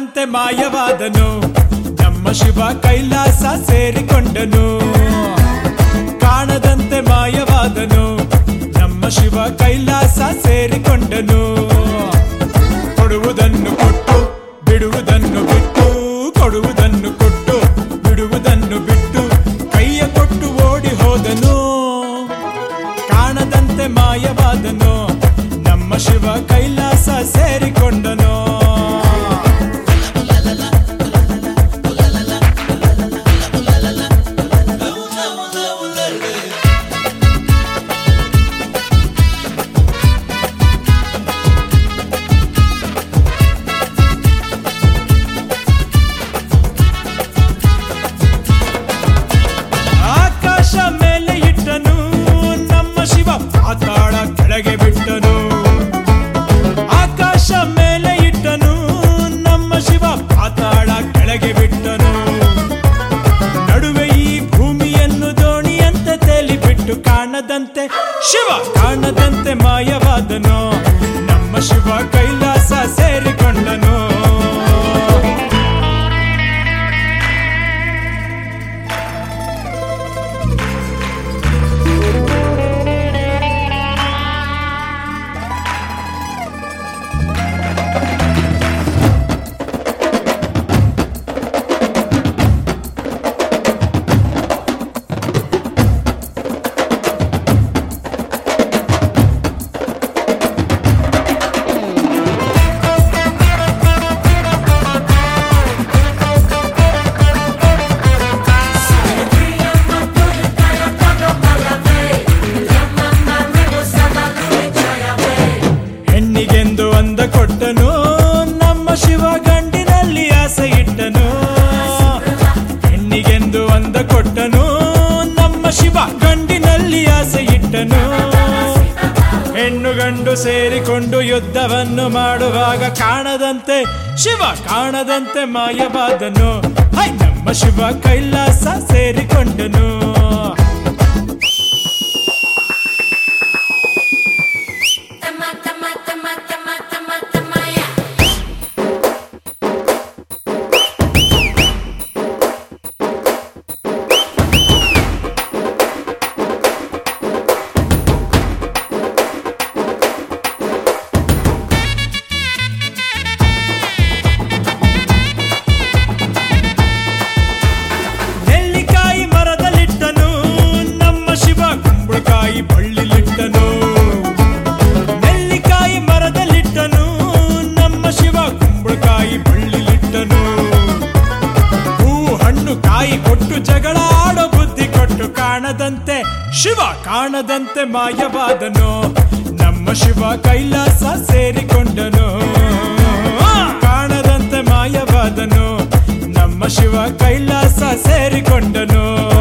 ಕಾಣದಂತೆ ಮಾಯವಾದನು ನಮ್ಮ ಶಿವ ಕೈಲಾಸ ಸೇರಿಕೊಂಡನು ಕಾಣದಂತೆ ಮಾಯವಾದನು ನಮ್ಮ ಶಿವ ಕೈಲಾಸ ಸೇರಿಕೊಂಡನು ಕೊಡುವುದನ್ನು ಕೊಟ್ಟು ಬಿಡುವುದನ್ನು ಬಿಟ್ಟು ಕೊಡುವುದನ್ನು ಕೊಟ್ಟು ಬಿಡುವುದನ್ನು ಬಿಟ್ಟು ಕೈಯ ಕೊಟ್ಟು ಓಡಿ ಹೋದನು ಕಾಣದಂತೆ ಮಾಯವಾದನು ನಮ್ಮ ಶಿವ ಕೈಲಾಸ ಸೇರಿಕೊಂಡನು ಆಕಾಶ ಮೇಲೆ ಇಟ್ಟನು ನಮ್ಮ ಶಿವ ಪಾತಾಳ ಕೆಳಗೆ ಬಿಟ್ಟನು ಆಕಾಶ ಮೇಲೆ ಇಟ್ಟನು ನಮ್ಮ ಶಿವ ಪಾತಾಳ ಕೆಳಗೆ ಬಿಟ್ಟನು ನಡುವೆ ಈ ಭೂಮಿಯನ್ನು ದೋಣಿಯಂತೆ ತೇಲಿಬಿಟ್ಟು ಕಾಣದಂತೆ ಶಿವ ಕಾಣದಂತೆ ಮಾಯವಾದನು ನಮ್ಮ ಶಿವ ಕೈಲಾಸ ಸೇರಿಕೊಂಡನು ಹೆಣ್ಣಿಗೆಂದು ಅಂದ ಕೊಟ್ಟನು ನಮ್ಮ ಶಿವ ಗಂಡಿನಲ್ಲಿ ಆಸೆ ಇಟ್ಟನು ಹೆಣ್ಣಿಗೆಂದು ಅಂದ ಕೊಟ್ಟನು ನಮ್ಮ ಶಿವ ಗಂಡಿನಲ್ಲಿ ಆಸೆ ಇಟ್ಟನು ಹೆಣ್ಣು ಗಂಡು ಸೇರಿಕೊಂಡು ಯುದ್ಧವನ್ನು ಮಾಡುವಾಗ ಕಾಣದಂತೆ ಶಿವ ಕಾಣದಂತೆ ಮಾಯವಾದನು ಹೈ ನಮ್ಮ Shiva Kailasa ಸೇರಿಕೊಂಡನು Tama, tama, tama, tama, tama, tamaya. ನೆಲ್ಲಿಕಾಯಿ ಮರದಲ್ಲಿಟ್ಟನು ನಮ್ಮ ಶಿವ ಕುಂಬಳಕಾಯಿ ಬಳ್ಳಿಲಿಟ್ಟನು ನೆಲ್ಲಿಕಾಯಿ ಮರದಲ್ಲಿಟ್ಟನು ನಮ್ಮ ಶಿವ ಕುಂಬಳಕಾಯಿ ಬಳ್ಳಿಲಿಟ್ಟನು ಹೂ ಹಣ್ಣು ಕಾಯಿ ಕೊಟ್ಟು ಜಗಳ ಆಡೋ ಬುದ್ಧಿ ಕೊಟ್ಟು ಕಾಣದಂತೆ ಶಿವ ಕಾಣದಂತೆ ಮಾಯವಾದನು ನಮ್ಮ ಶಿವ ಕೈಲಾಸ ಸೇರಿಕೊಂಡನು ಕಾಣದಂತೆ ಮಾಯವಾದನು ನಮ್ಮ ಶಿವ ಕೈಲಾಸ ಸೇರಿಕೊಂಡನು